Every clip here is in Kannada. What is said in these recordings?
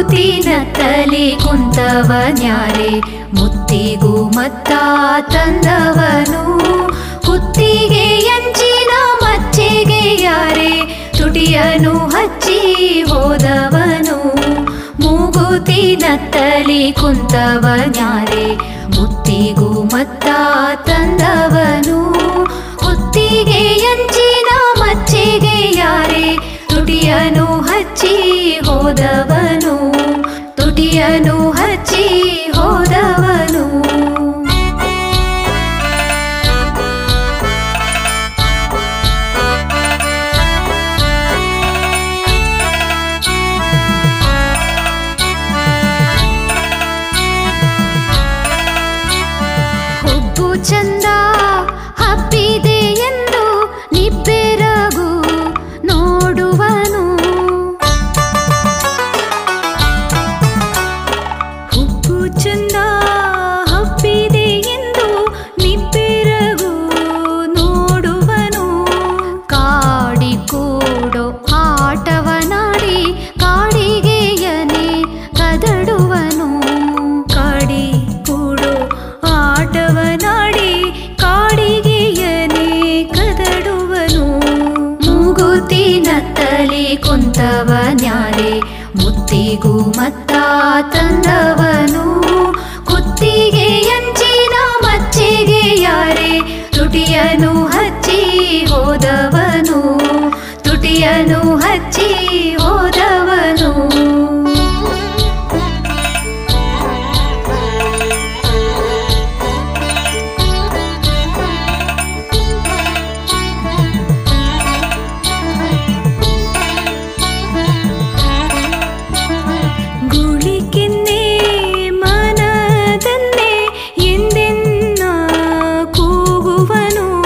ಮೂಗುತಿನ ತಲಿ ಕುಂತವನ್ಯಾರೆ ಮುತ್ತಿಗೂ ಮತ್ತ ತಂದವನು ಕುತ್ತಿಗೆ ಎಂಚಿನ ಮಚ್ಚೆಗೆ ಯಾರೆ ತುಟಿಯನು ಹಚ್ಚಿ ಹೋದವನು ಮೂಗುತಿನ ತಲಿ ಕುಂತವನ್ಯಾರೆ ಮುತ್ತಿಗೂ ಮತ್ತ ತಂದವನು ಕುತ್ತಿಗೆ ಎಂಚಿನ ಮಚ್ಚೆಗೆ ಯಾರೆ ತುಟಿಯನು ಹಚ್ಚಿ ಹೋದವನು ತುಟಿಯನು ಹಚ್ಚಿ ಹೋದವನು ಹುಬ್ಬು ಚಂದ ಹಬ್ಬಿದೆ ಎಂದು ನಿಬ್ಬೆರಗು ನೋಡುವನು ಹುಬ್ಬು ಚಂದ ಹಬ್ಬಿದೆ ಎಂದು ನಿಬ್ಬೆರಗು ನೋಡುವನು ಕಾಡಿ ಕೂಡೋ ಆಟವನಾಡಿ ಕಾಡಿಗೆಯನೆ ಕದಡುವನು ಕಾಡಿ ಕೂಡೋ ಆಟವನಾಡಿ ಕಾಡಿಗೆಯನೆ ಕದಡುವನು ಮೂಗುತಿನ ತಲಿ ಕುಂತವನ್ಯಾರೆ ಮುತ್ತಿಗೂ ಮತ್ತ ತಂದವನು ಕುತ್ತಿಗೆ ಎಂಚಿನ ಮಚ್ಚೆಗೆ ಯಾರೆ ತುಟಿಯನು ಹಚ್ಚಿ ಹೋದವನು ತುಟಿಯನು ಹಚ್ಚಿ ಹೋದವನು ಗುಳಿಕೆನ್ನೆ ಮನದನ್ನೇ ಎಂದೆನ್ನ ಕೂಗುವನು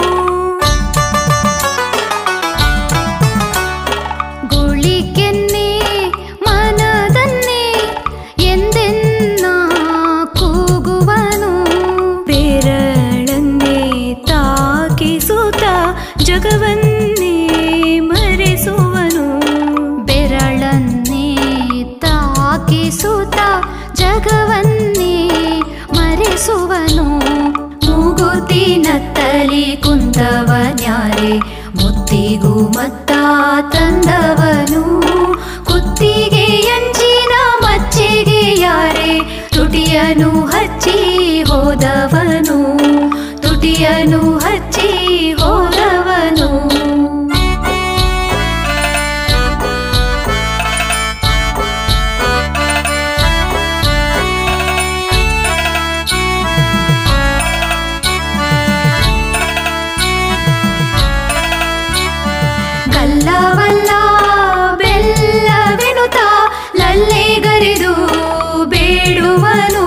ಗುಳಿಕೆನ್ನೆ ಮನದನ್ನೇ ಎಂದೆನ್ನ ಕೂಗುವನು ಬೆರಳನ್ನೇ ತಾಕಿಸುತ್ತ ಜಗವನ್ನೇ ಮರೆಸುವನು ಬೆರಳನ್ನೇ ತಾಕಿಸುತ್ತ ಜಗವನ್ನೇ ಮರೆಸುವನು ಮೂಗುತಿನ ತಲಿ ಕುಂತವನ್ಯಾರೆ ಮುತ್ತಿಗೂ ಮತ್ತ ತಂದವನು ಕುತ್ತಿಗೆ ಎಂಚಿನ ಮಚ್ಚೆಗೆ ಯಾರೆ ತುಟಿಯನು ಹಚ್ಚಿ ಹೋದವನು ತುಟಿಯನು ಹಚ್ಚಿ ಹೋದವನು ಗಲ್ಲವಲ್ಲ ಬೆಲ್ಲವೆನುತ ಲಲ್ಲೆಗರೆದು ಬೇಡುವನು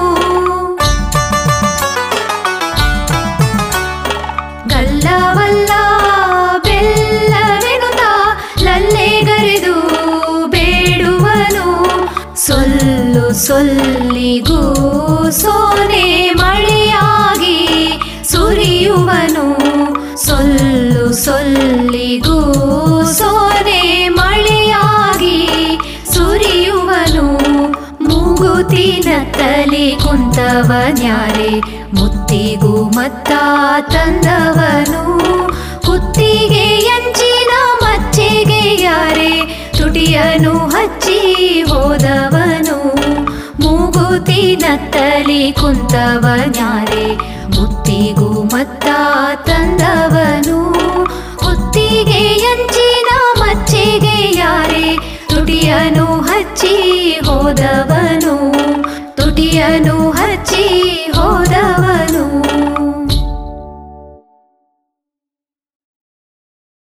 ಗಲ್ಲವಲ್ಲ ಬೆಲ್ಲವೆನುತ ಲಲ್ಲೆಗರೆದು ಬೇಡುವನು ಸೊಲ್ಲು ಸೊಲ್ಲಿಗೂ ಸೋನೆ ಮಳೆಯಾಗಿ ಸುರಿಯುವನು ಸೊಲ್ಲು ಸೊಲ್ಲಿಗೂ ಸೋನೆ ಮಳೆಯಾಗಿ ಸುರಿಯುವನು ಮೂಗುತಿನ ತಲಿ ಕುಂತವನ್ಯಾರೆ ಮುತ್ತಿಗೂ ಮತ್ತ ತಂದವನು ಕುತ್ತಿಗೆ ಎಂಚಿನ ಮಚ್ಚೆಗೆ ಯಾರೆ ತುಟಿಯನು ಹಚ್ಚಿ ಹೋದವನು ಮೂಗುತಿನ ತಲಿ ಕುಂತವನ್ಯಾರೆ ಮುತ್ತಿಗೂ ಮತ್ತ ತಂದವನು ಕುತ್ತಿಗೆ ಎಂಚಿನ ಮಚ್ಚೆಗೆ ಯಾರೆ ತುಟಿಯನು ಹಚ್ಚಿ ಹೋದವನು ತುಟಿಯನು ಹಚ್ಚಿ